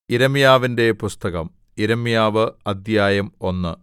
യിരെമ്യാവിന്റെ പുസ്തകം യിരെമ്യാവ് അദ്ധ്യായം ഒന്ന്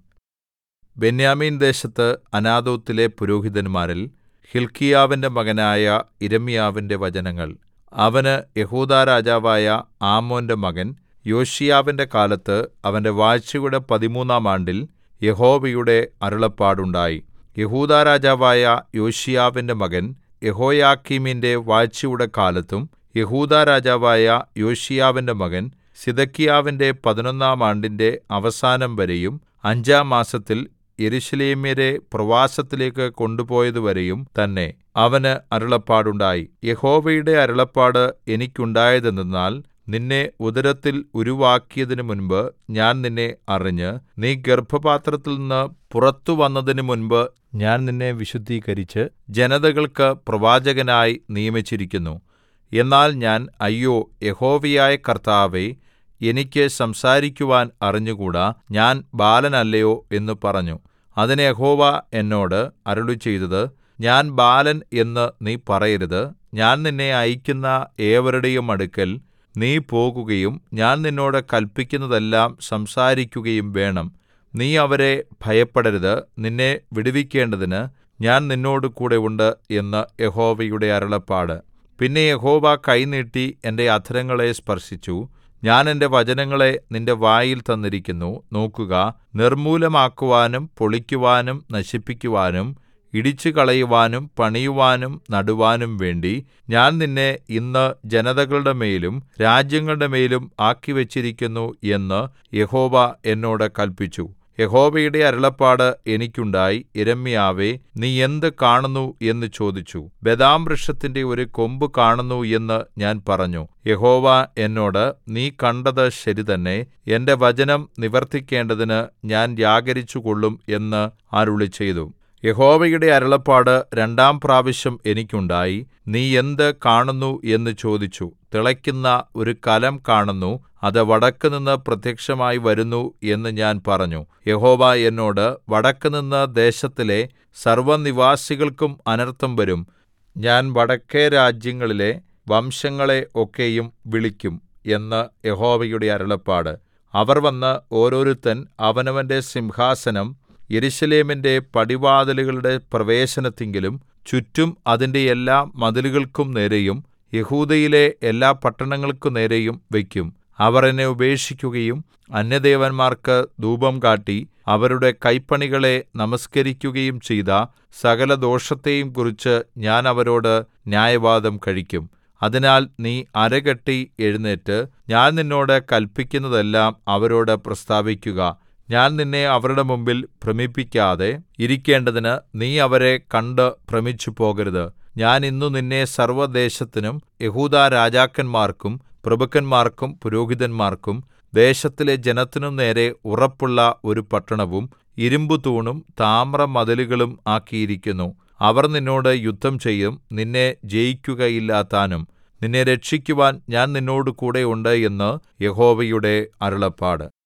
ബെന്യാമീൻദേശത്ത് അനാഥോത്തിലെ പുരോഹിതന്മാരിൽ ഹില്ക്കീയാവിന്റെ മകനായ യിരെമ്യാവിന്റെ വചനങ്ങൾ അവന് യെഹൂദാ രാജാവായ ആമോന്റെ മകൻ യോശീയാവിന്റെ കാലത്ത് അവന്റെ വാഴ്ചയുടെ പതിമൂന്നാം ആണ്ടിൽ യഹോവയുടെ അരുളപ്പാടുണ്ടായി യെഹൂദാ രാജാവായ യോശീയാവിന്റെ മകൻ യെഹോയാക്കീമിന്റെ വാഴ്ചയുടെ കാലത്തും യെഹൂദാ രാജാവായ യോശീയാവിന്റെ മകൻ സിദെക്കീയാവിന്റെ പതിനൊന്നാം ആണ്ടിന്റെ അവസാനം വരെയും അഞ്ചാം മാസത്തിൽ യെരൂശലേമ്യരെ പ്രവാസത്തിലേക്ക് കൊണ്ടുപോയതുവരെയും തന്നെ അവന് അരുളപ്പാടുണ്ടായി യഹോവയുടെ അരുളപ്പാട് എനിക്കുണ്ടായതെന്തെന്നാൽ നിന്നെ ഉദരത്തിൽ ഉരുവാക്കിയതിനു മുൻപ് ഞാൻ നിന്നെ അറിഞ്ഞ് നീ ഗർഭപാത്രത്തിൽനിന്ന് പുറത്തു വന്നതിനു മുൻപ് ഞാൻ നിന്നെ വിശുദ്ധീകരിച്ച് ജനതകൾക്ക് പ്രവാചകനായി നിയമിച്ചിരിക്കുന്നു എന്നാൽ ഞാൻ അയ്യോ യഹോവയായ കർത്താവേ എനിക്ക് സംസാരിക്കുവാൻ അറിഞ്ഞുകൂടാ ഞാൻ ബാലനല്ലയോ എന്ന് പറഞ്ഞു അതിന് യഹോവ എന്നോട് അരുളിച്ചെയ്തത് ഞാൻ ബാലൻ എന്ന് നീ പറയരുത് ഞാൻ നിന്നെ അയക്കുന്ന ഏവരുടെയും അടുക്കൽ നീ പോകുകയും ഞാൻ നിന്നോട് കല്പിക്കുന്നതെല്ലാം സംസാരിക്കുകയും വേണം നീ അവരെ ഭയപ്പെടരുത് നിന്നെ വിടുവിക്കേണ്ടതിന് ഞാൻ നിന്നോടുകൂടെ ഉണ്ട് എന്ന് യഹോവയുടെ അരുളപ്പാട് പിന്നെ യഹോവ കൈ നീട്ടി എന്റെ അധരങ്ങളെ സ്പർശിച്ചു ഞാൻ എന്റെ വചനങ്ങളെ നിന്റെ വായിൽ തന്നിരിക്കുന്നു നോക്കുക നിർമ്മൂലമാക്കുവാനും പൊളിക്കുവാനും നശിപ്പിക്കുവാനും ഇടിച്ചുകളയുവാനും പണിയുവാനും നടുവാനും വേണ്ടി ഞാൻ നിന്നെ ഇന്ന് ജനതകളുടെ മേലും രാജ്യങ്ങളുടെ മേലും ആക്കിവെച്ചിരിക്കുന്നു എന്ന് യഹോവ എന്നോട് കല്പിച്ചു യഹോവയുടെ അരുളപ്പാട് എനിക്കുണ്ടായി യിരെമ്യാവേ നീ എന്ത് കാണുന്നു എന്ന് ചോദിച്ചു ബദാംവൃക്ഷത്തിന്റെ ഒരു കൊമ്പ് കാണുന്നു എന്ന് ഞാൻ പറഞ്ഞു യഹോവ എന്നോട് നീ കണ്ടത് ശരിതന്നെ എന്റെ വചനം നിവർത്തിക്കേണ്ടതിന് ഞാൻ ജാഗരിച്ചുകൊള്ളും എന്ന് അരുളിച്ചെയ്തു യഹോവയുടെ അരുളപ്പാട് രണ്ടാം പ്രാവശ്യം എനിക്കുണ്ടായി നീ എന്ത് കാണുന്നു എന്ന് ചോദിച്ചു തിളയ്ക്കുന്ന ഒരു കലം കാണുന്നു അത് വടക്കുനിന്ന് പ്രത്യക്ഷമായി വരുന്നു എന്ന് ഞാൻ പറഞ്ഞു യഹോവ എന്നോട് വടക്കുനിന്ന് ദേശത്തിലെ സർവ്വനിവാസികൾക്കും അനർത്ഥം വരും ഞാൻ വടക്കെ രാജ്യങ്ങളിലെ വംശങ്ങളെ ഒക്കെയും വിളിക്കും എന്ന് യഹോവയുടെ അരുളപ്പാട് അവർ വന്ന് ഓരോരുത്തൻ അവനവന്റെ സിംഹാസനം യെരൂശലേമിന്റെ പടിവാതിലുകളുടെ പ്രവേശനത്തിങ്കലും ചുറ്റും അതിന്റെ എല്ലാ മതിലുകൾക്കും നേരെയും യെഹൂദയിലെ എല്ലാ പട്ടണങ്ങൾക്കു നേരെയും വയ്ക്കും അവർ എന്നെ ഉപേക്ഷിക്കുകയും അന്യദേവന്മാർക്ക് ധൂപം കാട്ടി അവരുടെ കൈപ്പണികളെ നമസ്കരിക്കുകയും ചെയ്ത സകല ദോഷത്തെയും കുറിച്ച് ഞാൻ അവരോട് ന്യായവാദം കഴിക്കും അതിനാൽ നീ അരകെട്ടി എഴുന്നേറ്റ് ഞാൻ നിന്നോട് കല്പിക്കുന്നതെല്ലാം അവരോട് പ്രസ്താവിക്കുക ഞാൻ നിന്നെ അവരുടെ മുമ്പിൽ ഭ്രമിപ്പിക്കാതെ ഇരിക്കേണ്ടതിന് നീ അവരെ കണ്ട് ഭ്രമിച്ചുപോകരുത് ഞാൻ ഇന്ന് നിന്നെ സർവ്വദേശത്തിനും യെഹൂദാ രാജാക്കന്മാർക്കും പ്രഭുക്കന്മാർക്കും പുരോഹിതന്മാർക്കും ദേശത്തിലെ ജനത്തിനും നേരെ ഉറപ്പുള്ള ഒരു പട്ടണവും ഇരിമ്പുതൂണും താമ്രമതിലുകളും ആക്കിയിരിക്കുന്നു അവർ നിന്നോട് യുദ്ധം ചെയ്യും നിന്നെ ജയിക്കുകയില്ലതാനും നിന്നെ രക്ഷിക്കുവാൻ ഞാൻ നിന്നോടുകൂടെ ഉണ്ട് എന്ന് യഹോവയുടെ അരുളപ്പാട്